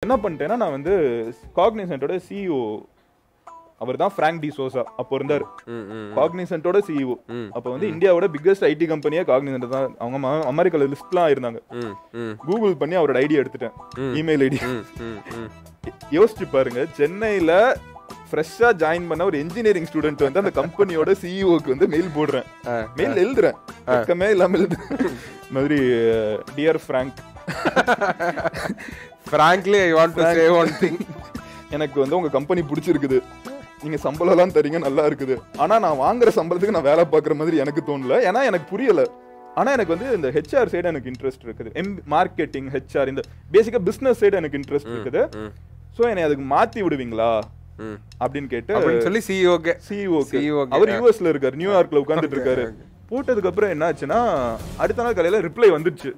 என்ன பண்ணிட்டேன்னா நான் வந்து காக்னிசென்ட்டோட சிஇஓ அவர் தான் ஃப்ராங்க் டி சோசா அப்போ இருந்தார் ம் ம் காக்னிசென்ட்டோட சிஇஓ அப்போ வந்து இந்தியாவோட பிக்கஸ்ட் ஐடி கம்பெனியே காக்னிசென்ட் தான் அவங்க ம- அமெரிக்கால லிஸ்ட்லாம் இருந்தாங்க ம் ம் கூகுள் பண்ணி அவரோட ஐடி எடுத்துட்டேன் இமெயில் ஐடி ம் ம் ம் யோசிச்சு பாருங்க சென்னையில ஃப்ரெஷ்ஷா ஜாயின் பண்ண ஒரு இன்ஜினியரிங் ஸ்டூடெண்ட் வந்து அந்த கம்பெனியோட சிஇஓக்கு வந்து மெயில் போடுறேன் மெயில் எழுதுறேன் பக்கமே இல்லாம எழுதுறேன் இந்த மாதிரி dear frank frankly i want to say one thing எனக்கு வந்து உங்க கம்பெனி பிடிச்சிருக்குது நீங்க சம்பளம்லாம் தரீங்க நல்லா இருக்குது ஆனா நான் வாங்குற சம்பளத்துக்கு நான் வேலை பார்க்குற மாதிரி எனக்கு தோணல ஏன்னா எனக்கு புரியல ஆனா எனக்கு வந்து இந்த ஹெச்ஆர் சைடு எனக்கு இன்ட்ரெஸ்ட் இருக்குது எம் மார்க்கெட்டிங் ஹெச்ஆர் இந்த பேசிக்கா பிசினஸ் சைடு எனக்கு இன்ட்ரெஸ்ட் இருக்குது ம். சோ என்னை அதுக்கு மாத்தி விடுவீங்களா ம். அப்படின்னு கேட்டு அப்படின்னு சொல்லி சிஇஓக்கு சிஇஓ CEO க்கு. அவர் யூஎஸ்ல இருக்காரு நியூயார்க்ல உட்கார்ந்துட்டு இருக்காரு போட்டதுக்கு அப்புறம் என்ன ஆச்சுன்னா அடுத்த நாள் காலையில ரிப்ளை வந்துருச்சு